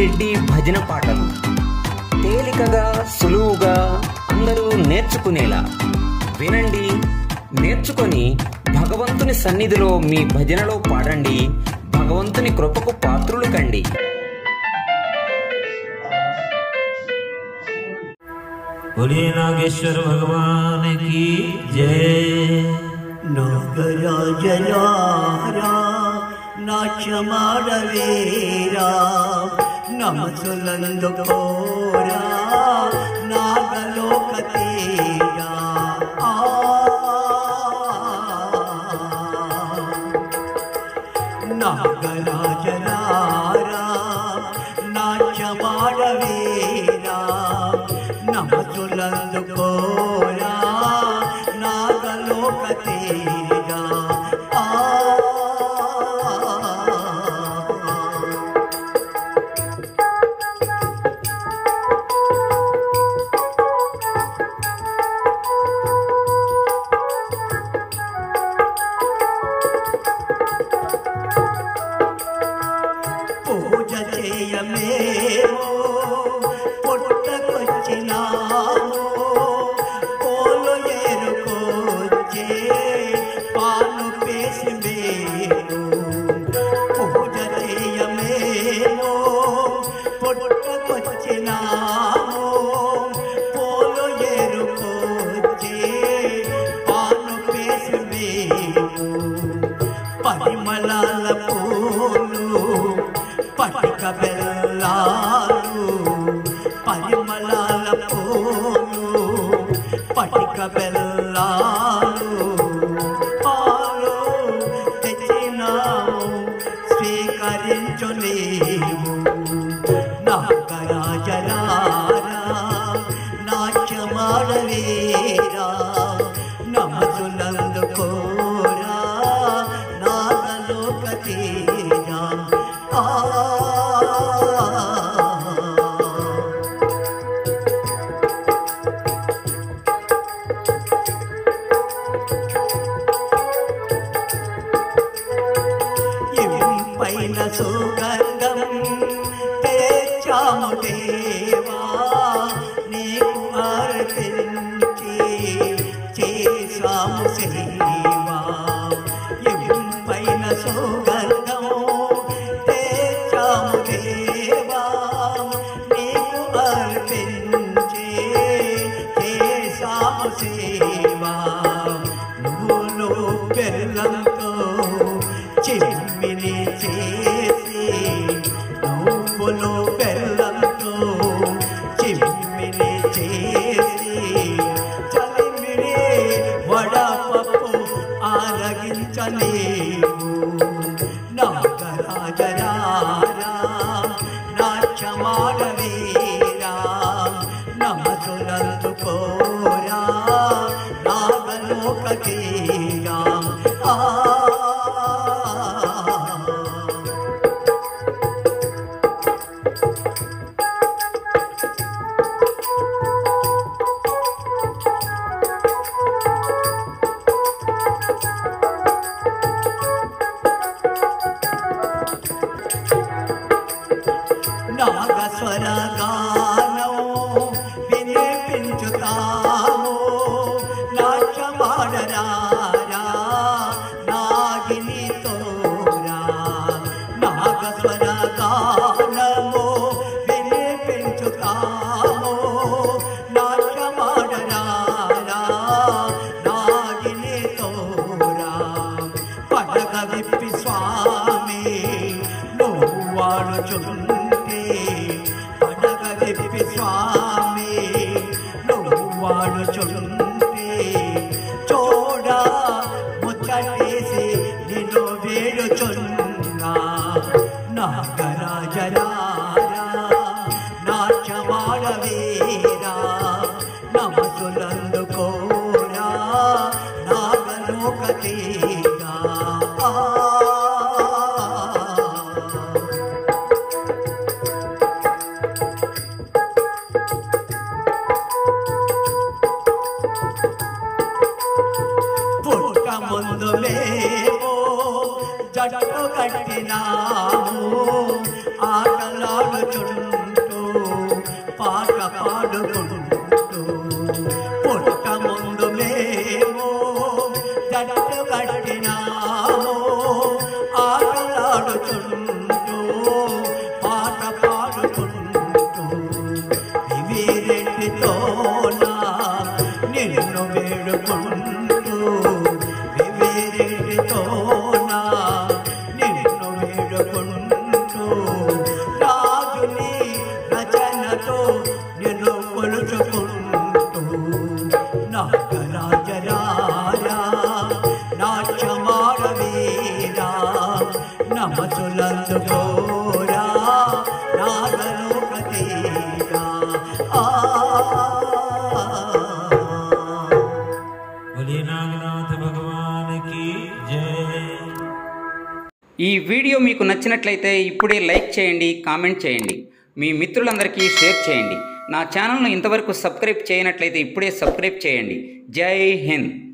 రెడ్డి భజన పాటలు తేలికగా సులువుగా అందరూ నేర్చుకునేలా వినండి నేర్చుకొని భగవంతుని సన్నిధిలో మీ భజనలో పాడండి భగవంతుని కృపకు పాత్రులు కండి बोलिए नागेश्वर भगवान की जय నాగరాజనారా నాట్యమాడవేరా నమసులందుకోరా నాగలోక తీరా ఆ. నాగరాజనారా నాట్యమాడవేరా నమసులందుకోరా నాగలోక తీరా ఆ పూజ చేయమేమో పుట్టకొచ్చినాము పోలు ఏరుకొచ్చే పాలు పేసి మేము పూజ చేయమేమో పుట్టకొచ్చినాము పోలు ఏరుకొచ్చే పాలు పేసి మేము పరిమళాల పూలు పటిక బెల్లాలు పరిమళాల పూలు పటిక బెల్లాలు పాలు తెచ్చినాము స్వీకరించు నీవు నాగరాజరారా నాట్యమాడలేరా నమసులందుకోరా నాగలోక తీరా ఆ పైన సుగంధం తెచ్చాము దేవా నీకు అర్పించి చేసాము సేవా పైన సుగంధం తెచ్చాము దేవా నీకు అర్పించి చేసాము సేవా నువ్వులు బెల్లంతో చిమ్మిని చేసి నువ్వులు బెల్లంతో చిమ్మిని చేసి చలిమిడి వడపప్పు ఆరగించలేవు నాగరాజరారా నాట్యమాడవేరా నమసులందుకోరా నాగలోక తీరా ఆ నాగస్వర గానం వినిపించుతాము నాట్యమాడరారా నాగిని తోరా నాగస్వర గానము వినిపించుతాము నాట్యమాడరారా నాగిని తోరా పడగ విప్పి స్వామి నువ్వు వాడుచుంటే పడగ విప్పి స్వామి నువ్వు వాడుచుంటే చూడ ముచ్చటేసి నిన్ను వేడుచున్నా నాగరాజరారా నాట్యమాడవేరా నమసులందుకోరా నాగలోక తీరా ఆ పుట్ట ముందు మేము జట్టు కట్టినాము ఆటలాడు ఆటలాడుచుంటూ పాట పాడుకుంటూ పుట్ట ముందు మేము జట్టు కట్టినాము ఆటలాడుచుంటూ పాట పాడుకుంటూ వివిరెడ్డితోనా నిన్ను వేడుకుంటూ వివిరెడ్డితోనా నిన్ను వేడుకుంటూ రాజుని రచనతో నిన్ను కొలుచుకుంటూ నాగరాజరారా నాట్యమాడవీరా నమసులందుకోరా నాగలోకతీరా ఆ बोलिए नागनाथ भगवान की जय ఈ వీడియో మీకు నచ్చినట్లయితే ఇప్పుడే లైక్ చేయండి కామెంట్ చేయండి మీ మిత్రులందరికీ షేర్ చేయండి నా ఛానల్ను ఇంతవరకు సబ్స్క్రైబ్ చేయనట్లయితే ఇప్పుడే సబ్స్క్రైబ్ చేయండి జై హింద్